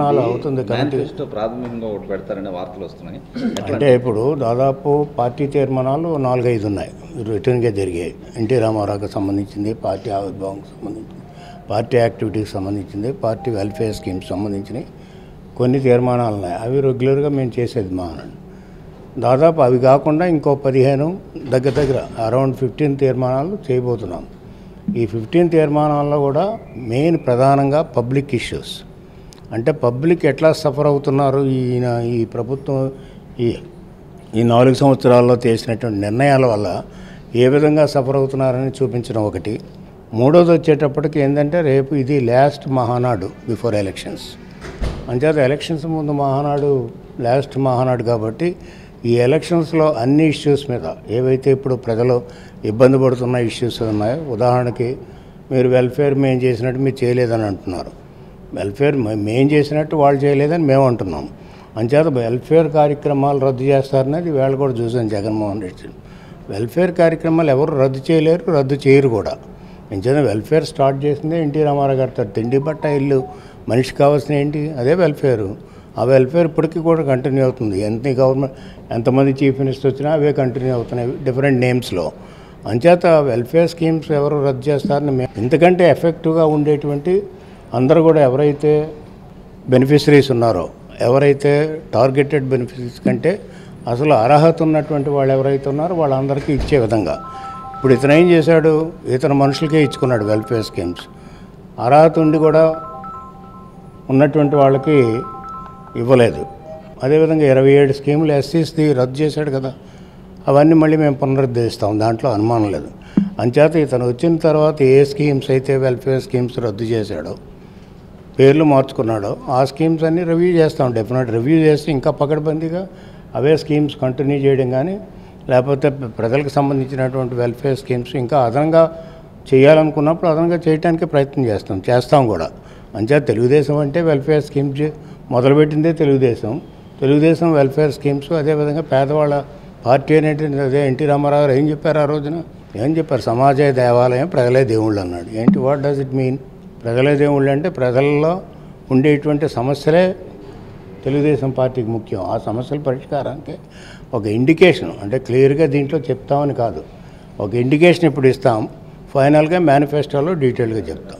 తీర్మానాలు అవుతుంది committee manifesto ప్రాథమికంగా ఒకటి పెడతారనే వార్తలు వస్తున్నాయి ఎట్లా అంటే ఇప్పుడు దాదాపు పార్టీ తీర్మానాలు నాలుగైదు ఉన్నాయి రిటర్న్గా జరిగాయి ఎన్టీ రామారావుకి సంబంధించింది పార్టీ ఆవిర్భావంకి సంబంధించింది పార్టీ యాక్టివిటీకి సంబంధించింది పార్టీ వెల్ఫేర్ స్కీమ్స్ సంబంధించినవి కొన్ని తీర్మానాలు ఉన్నాయి అవి రెగ్యులర్గా మేము చేసేది మా దాదాపు అవి కాకుండా ఇంకో పదిహేను దగ్గర దగ్గర అరౌండ్ ఫిఫ్టీన్ తీర్మానాలు చేయబోతున్నాం ఈ ఫిఫ్టీన్ తీర్మానాల్లో కూడా మెయిన్ ప్రధానంగా పబ్లిక్ ఇష్యూస్ అంటే పబ్లిక్ ఎట్లా సఫర్ అవుతున్నారు ఈయన ఈ ప్రభుత్వం ఈ ఈ నాలుగు సంవత్సరాల్లో చేసినటువంటి నిర్ణయాల వల్ల ఏ విధంగా సఫర్ అవుతున్నారని చూపించడం ఒకటి మూడోది వచ్చేటప్పటికి ఏంటంటే రేపు ఇది లాస్ట్ మహానాడు బిఫోర్ ఎలక్షన్స్ అంచేత ఎలక్షన్స్ ముందు మహానాడు లాస్ట్ మహానాడు కాబట్టి ఈ ఎలక్షన్స్లో అన్ని ఇష్యూస్ మీద ఏవైతే ఇప్పుడు ప్రజలు ఇబ్బంది పడుతున్న ఇష్యూస్ ఉన్నాయో ఉదాహరణకి మీరు వెల్ఫేర్ మేము చేసినట్టు మీరు చేయలేదని అంటున్నారు వెల్ఫేర్ మే- మేం చేసినట్టు వాళ్ళు చేయలేదని మేము అంటున్నాం అంచేత వెల్ఫేర్ కార్యక్రమాలు రద్దు చేస్తారనేది వేళ కూడా చూసాం జగన్మోహన్ రెడ్డి వెల్ఫేర్ కార్యక్రమాలు ఎవరు రద్దు చేయలేరు రద్దు చేయరు కూడా ఎంచేత వెల్ఫేర్ స్టార్ట్ చేసిందే ఎన్టీ రామారావు గారితో తిండి బట్ట ఇల్లు మనిషి కావాల్సిన ఏంటి అదే వెల్ఫేర్ ఆ వెల్ఫేర్ ఇప్పటికీ కూడా కంటిన్యూ అవుతుంది ఎంత గవర్నమెంట్ ఎంతమంది చీఫ్ మినిస్టర్ వచ్చినా అవే కంటిన్యూ అవుతున్నాయి డిఫరెంట్ నేమ్స్లో అంచేత వెల్ఫేర్ స్కీమ్స్ ఎవరు రద్దు చేస్తారని మేము ఎందుకంటే ఎఫెక్టివ్గా ఉండేటువంటి అందరూ కూడా ఎవరైతే బెనిఫిషరీస్ ఉన్నారో ఎవరైతే టార్గెటెడ్ బెనిఫిషరీస్ కంటే అసలు అర్హత ఉన్నటువంటి వాళ్ళు ఎవరైతే ఉన్నారో వాళ్ళందరికీ ఇచ్చే విధంగా ఇప్పుడు ఇతను ఏం చేశాడు ఇతను మనుషులకే ఇచ్చుకున్నాడు వెల్ఫేర్ స్కీమ్స్ అర్హత ఉండి కూడా ఉన్నటువంటి వాళ్ళకి ఇవ్వలేదు అదేవిధంగా ఇరవై ఏడు స్కీములు ఎస్సీస్ది రద్దు చేశాడు కదా అవన్నీ మళ్ళీ మేము పునరుద్ధరిస్తాం దాంట్లో అనుమానం లేదు అంచేత ఇతను వచ్చిన తర్వాత ఏ స్కీమ్స్ అయితే వెల్ఫేర్ స్కీమ్స్ రద్దు చేశాడో పేర్లు మార్చుకున్నాడో ఆ స్కీమ్స్ అన్నీ రివ్యూ చేస్తాం డెఫినెట్ రివ్యూ చేసి ఇంకా పకడ్బందీగా అవే స్కీమ్స్ కంటిన్యూ చేయడం కానీ లేకపోతే ప్ర- ప్రజలకు సంబంధించినటువంటి వెల్ఫేర్ స్కీమ్స్ ఇంకా అదనంగా చేయాలనుకున్నప్పుడు అదనంగా చేయడానికి ప్రయత్నం చేస్తాం చేస్తాం కూడా అంచేత తెలుగుదేశం అంటే వెల్ఫేర్ స్కీమ్స్ మొదలుపెట్టిందే తెలుగుదేశం తెలుగుదేశం వెల్ఫేర్ స్కీమ్స్ అదేవిధంగా పేదవాళ్ళ పార్టీ అనేటువంటి అదే ఎన్టీ రామారావు గారు ఏం చెప్పారు ఆ రోజున ఏం చెప్పారు సమాజ దేవాలయం ప్రజలే దేవుళ్ళు అన్నాడు ఏంటి వాట్ డస్ ఇట్ మీన్ ప్రజలే దేవుళ్ళు అంటే ప్రజల్లో ఉండేటువంటి సమస్యలే తెలుగుదేశం పార్టీకి ముఖ్యం ఆ సమస్యల పరిష్కారానికి ఒక ఇండికేషన్ అంటే క్లియర్గా దీంట్లో చెప్తామని కాదు ఒక ఇండికేషన్ ఇప్పుడు ఇస్తాం ఫైనల్గా మేనిఫెస్టోలో డీటెయిల్గా చెప్తాం